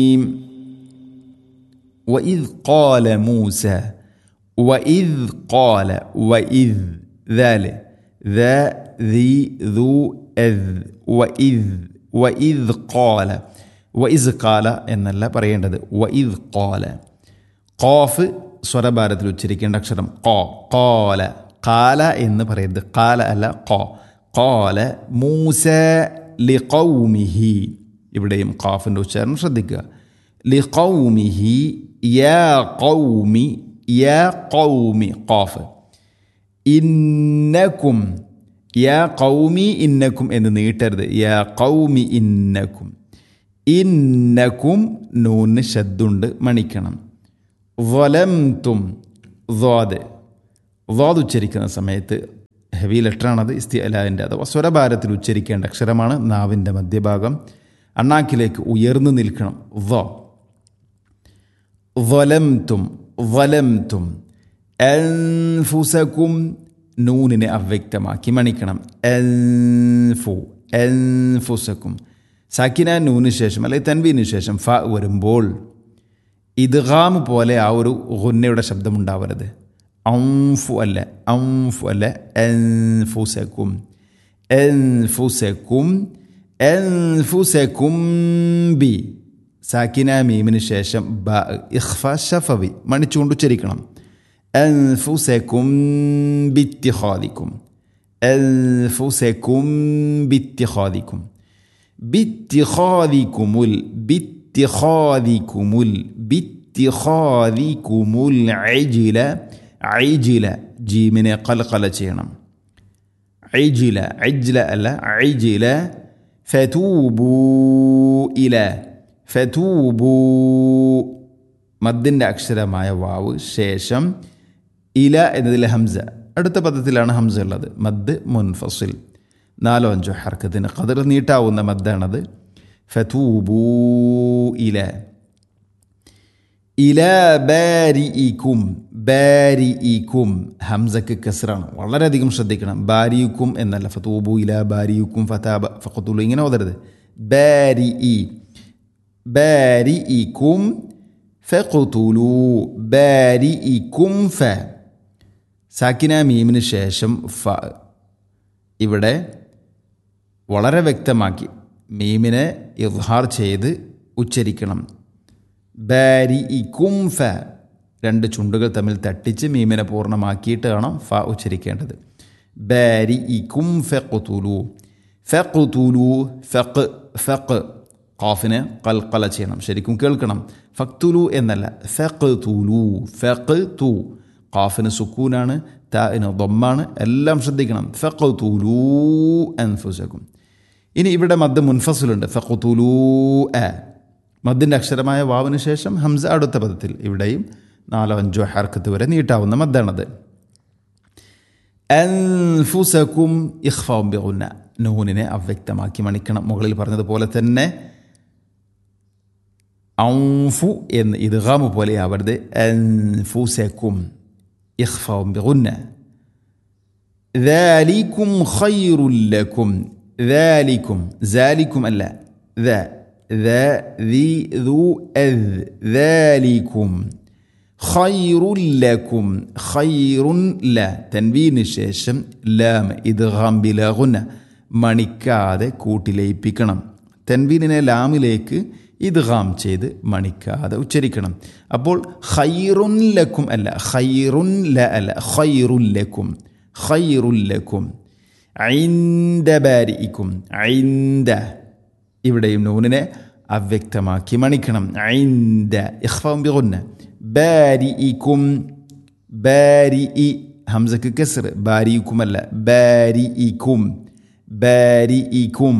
وإذ قال موسى وإذ قال وإذ ذلك ذا ذي ذو إذ وإذ وإذ قال وإذ قال എന്നല്ല പറയേണ്ടത് وإذ قال ഖാഫ് സ്വരഭാരത്തിൽ ഉച്ചരിക്കേണ്ട അക്ഷരം ഖോ ഖാല ഖാല എന്ന് പറയരുത് ഖാല അല്ല ഖോ ഖാല മൂസ ലിഖൗമിഹി ഇവിടെയും ഖാഫിൻ്റെ ഉച്ചാരണം ശ്രദ്ധിക്കുക ലിഖൗമിഹി യാ ഖൗമി യാ ഖൗമി ഖാഫ് ഇന്നക്കും യാ കൗമി ഇന്നക്കും എന്ന് നീട്ടരുത് യാ കൗമി ഇന്നക്കും ഇന്നക്കും നൂന് ശബ്ദുണ്ട് മണിക്കണം വലംതും ദ്വാദ് ദ്വാദ് ഉച്ചരിക്കുന്ന സമയത്ത് ഹെവി ലെറ്ററാണത് ഇസ്തി അലാവിൻ്റെ അഥവാ സ്വരഭാരത്തിൽ ഉച്ചരിക്കേണ്ട അക്ഷരമാണ് നാവിൻ്റെ മധ്യഭാഗം അണ്ണാക്കിലേക്ക് ഉയർന്നു നിൽക്കണം വ വലംതും വലംതും അൻഫുസക്കും നൂനിനെ അവ്യക്തമാക്കി മണിക്കണം എൻഫു എൻഫുസക്കും സാക്കിന നൂന് ശേഷം അല്ലെങ്കിൽ തൻവീന് ശേഷം ഫ വരുമ്പോൾ ഇദ്ഗാം പോലെ ആ ഒരു ഗുന്നയുടെ ശബ്ദം ഉണ്ടാവരുത് ഔഫു അല്ല ഔഫു അല്ല എൻഫുസക്കും എൻഫുസക്കും എൻഫുസക്കും ബി സാക്കിന മീമിന് ശേഷം ബ ഇഖ്ഫ ഷഫവി മണിച്ചുകൊണ്ട് ഉച്ചരിക്കണം أنفسكم باتخاذكم أنفسكم باتخاذكم باتخاذكم ال باتخاذكم ال باتخاذكم العجل عجل جيمن قلقل ചെയ്യണം عجل عجل അല്ല عجل فتوبوا إلى فتوبوا മദ്ദിൻ്റെ അക്ഷരമായ വാവ് ശേഷം ഇല എന്നതിലെ ഹംസ അടുത്ത പദത്തിലാണ് ഹംസ ഉള്ളത് മദ് മുൻഫസിൽ നാലോ അഞ്ചോ ഹർക്കത്തിന് കതിർ നീട്ടാവുന്ന മദ്ദാണത് ഫതൂബൂ ഇല ഇല ബാരിഇക്കും ബാരിഇക്കും ഹംസക്ക് കസറാണ് വളരെയധികം ശ്രദ്ധിക്കണം ബാരിയുക്കും എന്നല്ല ഫതൂബു ഇല ബാരിയുക്കും ഫതാബ ഫഖത്തുലു ഇങ്ങനെ ഓതരുത് ബാരി ഇ ബാരിഇക്കും ഫഖുതുലു ബാരിഇക്കും ഫ സാക്കിന മീമിന് ശേഷം ഫ ഇവിടെ വളരെ വ്യക്തമാക്കി മീമിനെ ഇദ്ഹാർ ചെയ്ത് ഉച്ചരിക്കണം ബാരിഇക്കും ഫ രണ്ട് ചുണ്ടുകൾ തമ്മിൽ തട്ടിച്ച് മീമിനെ പൂർണ്ണമാക്കിയിട്ട് വേണം ഫ ഉച്ചരിക്കേണ്ടത് ബാരിഇക്കും ഫഖുതുലു ഫഖുതുലു ഫഖ് ഫഖ് ഖാഫിനെ കൽക്കല ചെയ്യണം ശരിക്കും കേൾക്കണം ഫക്തുലു എന്നല്ല ഫെഖ് തുലു ഫെഖ് തു ഖാഫിന് സുക്കൂനാണ് താന് ദൊമ്മാണ് എല്ലാം ശ്രദ്ധിക്കണം ഫെഖ് തുലു അൻഫുസക്കും ഇനി ഇവിടെ മദ് മുൻഫസുലുണ്ട് ഫെഖ് തുലു എ മദ്ദിൻ്റെ അക്ഷരമായ വാവിന് ശേഷം ഹംസ അടുത്ത പദത്തിൽ ഇവിടെയും നാലോ അഞ്ചോ ഹർക്കത്ത് വരെ നീട്ടാവുന്ന മദ്ദാണത് അൻഫുസക്കും ഇഖ്ഫാവും ബിഗുന്ന നൂനിനെ അവ്യക്തമാക്കി മണിക്കണം മുകളിൽ പറഞ്ഞതുപോലെ തന്നെ ഔഫു എന്ന് ഇദ്ഗാമു പോലെ ആവരുത് അൻഫുസക്കും ഇഖ്ഫാവും ബിഗുന്ന ذلكم خير لكم ذلكم ذلكم ألا ذا ذا ذي ذو أذ ذلكم خير لكم خير لا تنوين الشاشم لام إدغام بلا غنى മണിക്കാതെ കൂട്ടിലയിപ്പിക്കണം തെൻവീനിനെ ലാമിലേക്ക് ഇദ്ഗാം ചെയ്ത് മണിക്കാതെ ഉച്ചരിക്കണം അപ്പോൾ ഖൈറുൻ ലക്കും അല്ല ഖൈറുൻ ല അല്ല ഖൈറുൻ ലക്കും ഖൈറുൻ ലക്കും ഐന്ദ ബാരിക്കും ഐന്ദ ഇവിടെയും നൂനിനെ അവ്യക്തമാക്കി മണിക്കണം ഐന്ദ ഇഖ്ഫാം ബിഗുന്ന ബാരിഇക്കും ബാരിഇ ഹംസക്ക് കസ്ർ ബാരിയിക്കും അല്ല ബാരിഇക്കും ബാരിഇക്കും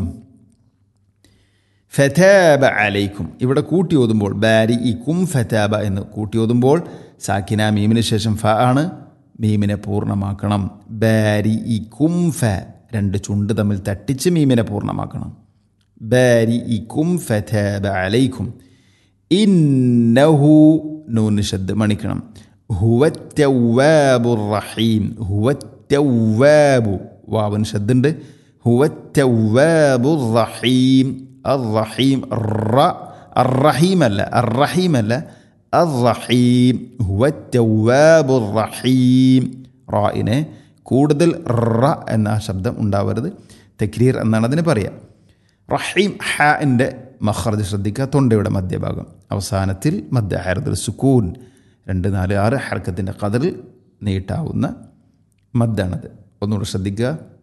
ഫതാബ അലൈക്കും ഇവിടെ കൂട്ടി ഓതുമ്പോൾ ബാരി ഇക്കും ഫതാബ എന്ന് കൂട്ടി ഓതുമ്പോൾ സാക്കിന മീമിന് ശേഷം ഫ ആണ് മീമിനെ പൂർണ്ണമാക്കണം ബാരി ഇക്കും ഫ രണ്ട് ചുണ്ട് തമ്മിൽ തട്ടിച്ച് മീമിനെ പൂർണ്ണമാക്കണം ബാരി ഇക്കും ഫതാബ അലൈക്കും ഇന്നഹു നൂന് ശബ്ദ മണിക്കണം ഹുവറ്റവാബു റഹീം ഹുവറ്റവാബു വാവൻ ശബ്ദുണ്ട് ഹുവറ്റവാബു റഹീം الرحيم الر الرحيم അല്ല الرحيم അല്ല الرحيم هو التواب الرحيم റായിനെ കൂടുതൽ റ എന്ന ആ ശബ്ദം ഉണ്ടാവരുത് തക്രീർ എന്നാണ് അതിന് പറയുക റഹീം ഹാൻ്റെ മഹ്റജ് ശ്രദ്ധിക്കുക തൊണ്ടയുടെ മധ്യഭാഗം അവസാനത്തിൽ മധ്യ ഹരത്തിൽ സുക്കൂൻ രണ്ട് നാല് ആറ് ഹർക്കത്തിൻ്റെ കതറിൽ നീട്ടാവുന്ന മദ്ദാണത് ഒന്നുകൂടെ ശ്രദ്ധിക്കുക